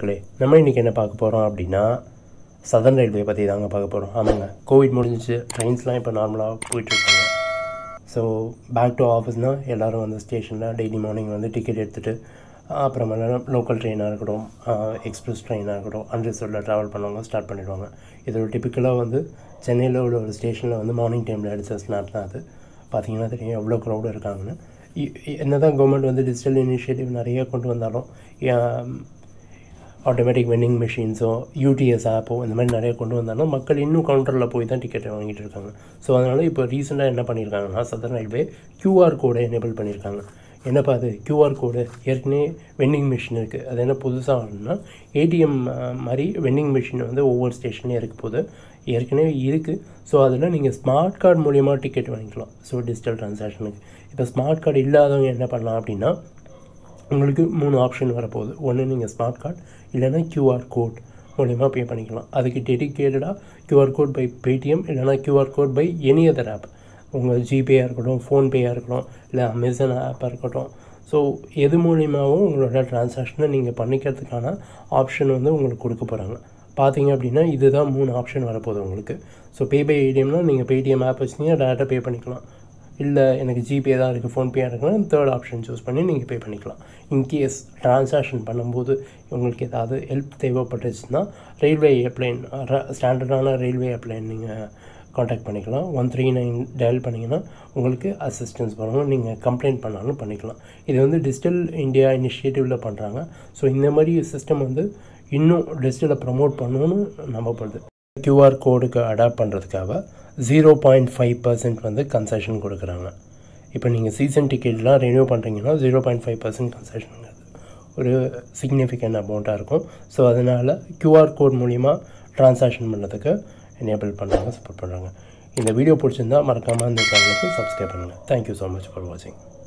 மக்களே நம்ம இன்றைக்கி என்ன பார்க்க போகிறோம் அப்படின்னா சதர்ன் ரயில்வே பற்றி தாங்க பார்க்க போகிறோம் ஆமாங்க கோவிட் முடிஞ்சிச்சு ட்ரெயின்ஸ்லாம் இப்போ நார்மலாக போயிட்டுருக்காங்க ஸோ பேக் டு ஆஃபீஸ்னால் எல்லோரும் வந்து ஸ்டேஷனில் டெய்லி மார்னிங் வந்து டிக்கெட் எடுத்துகிட்டு அப்புறமேல லோக்கல் ட்ரெயினாக இருக்கட்டும் எக்ஸ்பிரஸ் ட்ரெயினாக இருக்கட்டும் அன்ரிசர்வ்டில் ட்ராவல் பண்ணுவாங்க ஸ்டார்ட் பண்ணிடுவாங்க இது ஒரு டிப்பிக்கலாக வந்து சென்னையில் உள்ள ஒரு ஸ்டேஷனில் வந்து மார்னிங் டைமில் எடுத்த ஸ்னாப் தான் அது பார்த்தீங்கன்னா தெரியும் எவ்வளோ க்ரௌடு இருக்காங்கன்னு என்ன தான் கவர்மெண்ட் வந்து டிஜிட்டல் இனிஷியேட்டிவ் நிறைய கொண்டு வந்தாலும் ஆட்டோமேட்டிக் வெண்டிங் மிஷின்ஸோ யூடிஎஸ் ஆப்போ இந்த மாதிரி நிறைய கொண்டு வந்தாலும் மக்கள் இன்னும் கவுண்டரில் போய் தான் டிக்கெட் வாங்கிட்டு இருக்காங்க ஸோ அதனால் இப்போ ரீசெண்டாக என்ன பண்ணியிருக்காங்கன்னா சதர்ன் ரயில்வே கியூஆர் கோடை எனேபிள் பண்ணியிருக்காங்க என்னப்பா அது கியூஆர் கோடு ஏற்கனவே வெண்டிங் மிஷின் இருக்குது அது என்ன புதுசாக வரணும்னா ஏடிஎம் மாதிரி வெண்டிங் மிஷின் வந்து ஒவ்வொரு ஸ்டேஷன்லேயும் இருக்க போது ஏற்கனவே இருக்குது ஸோ அதில் நீங்கள் ஸ்மார்ட் கார்டு மூலியமாக டிக்கெட் வாங்கிக்கலாம் ஸோ டிஜிட்டல் ட்ரான்சாக்ஷனுக்கு இப்போ ஸ்மார்ட் கார்டு இல்லாதவங்க என்ன பண்ணலாம் அப்படின்னா உங்களுக்கு மூணு ஆப்ஷன் வரப்போகுது ஒன்று நீங்கள் ஸ்மார்ட் கார்டு இல்லைன்னா கியூஆர் கோட் மூலிமா பே பண்ணிக்கலாம் அதுக்கு டெடிக்கேட்டடாக கியூஆர் கோட் பை பேடிஎம் இல்லைனா QR code by any other app உங்கள் ஜிபேயாக இருக்கட்டும் ஃபோன்பேயாக இருக்கட்டும் இல்லை அமேசான் ஆப்பாக இருக்கட்டும் ஸோ எது மூலியமாகவும் உங்களோட ட்ரான்சாக்ஷனை நீங்கள் பண்ணிக்கிறதுக்கான ஆப்ஷன் வந்து உங்களுக்கு கொடுக்க போகிறாங்க பார்த்தீங்க அப்படின்னா இதுதான் மூணு ஆப்ஷன் வரப்போகுது உங்களுக்கு ஸோ பே பை ஏடிஎம்னால் நீங்கள் பேடிஎம் ஆப் வச்சிங்கன்னா டேரெக்டாக பே பண்ணிக்கலாம் இல்லை எனக்கு ஜிபே தான் இருக்குது ஃபோன்பே இருக்குன்னா தேர்ட் ஆப்ஷன் சூஸ் பண்ணி நீங்கள் பே பண்ணிக்கலாம் இன்கேஸ் ட்ரான்சாக்ஷன் பண்ணும்போது உங்களுக்கு ஏதாவது ஹெல்ப் தேவைப்பட்டுச்சுன்னா ரயில்வே ஏப்ளைன் ஸ்டாண்டர்டான ரயில்வே ஏப்ளைன் நீங்கள் காண்டாக்ட் பண்ணிக்கலாம் ஒன் த்ரீ நைன் டயல் பண்ணிங்கன்னா உங்களுக்கு அசிஸ்டன்ஸ் வரும் நீங்கள் கம்ப்ளைண்ட் பண்ணாலும் பண்ணிக்கலாம் இது வந்து டிஜிட்டல் இந்தியா இனிஷியேட்டிவில் பண்ணுறாங்க ஸோ இந்த மாதிரி சிஸ்டம் வந்து இன்னும் டிஜிட்டலை ப்ரமோட் பண்ணணும்னு நம்பப்படுது கியூஆர் கோடுக்கு அடாப்ட் பண்ணுறதுக்காக ஜீரோ பாயிண்ட் ஃபைவ் பர்சன்ட் வந்து கன்செஷன் கொடுக்குறாங்க இப்போ நீங்கள் சீசன் டிக்கெட்லாம் ரெனியூ பண்ணுறீங்கன்னா ஜீரோ பாயிண்ட் ஃபைவ் பர்சன்ட் கன்செஷனுங்கிறது ஒரு சிக்னிஃபிகண்ட் அமௌண்ட்டாக இருக்கும் ஸோ அதனால் கியூஆர் கோட் மூலிமா ட்ரான்சாக்ஷன் பண்ணுறதுக்கு எனேபிள் பண்ணுறாங்க சப்போர்ட் பண்ணுறாங்க இந்த வீடியோ பிடிச்சிருந்தா மறக்காமல் இந்த சேனலுக்கு சப்ஸ்கிரைப் பண்ணுங்கள் தேங்க்யூ ஸோ மச் ஃபார் வாட்சிங்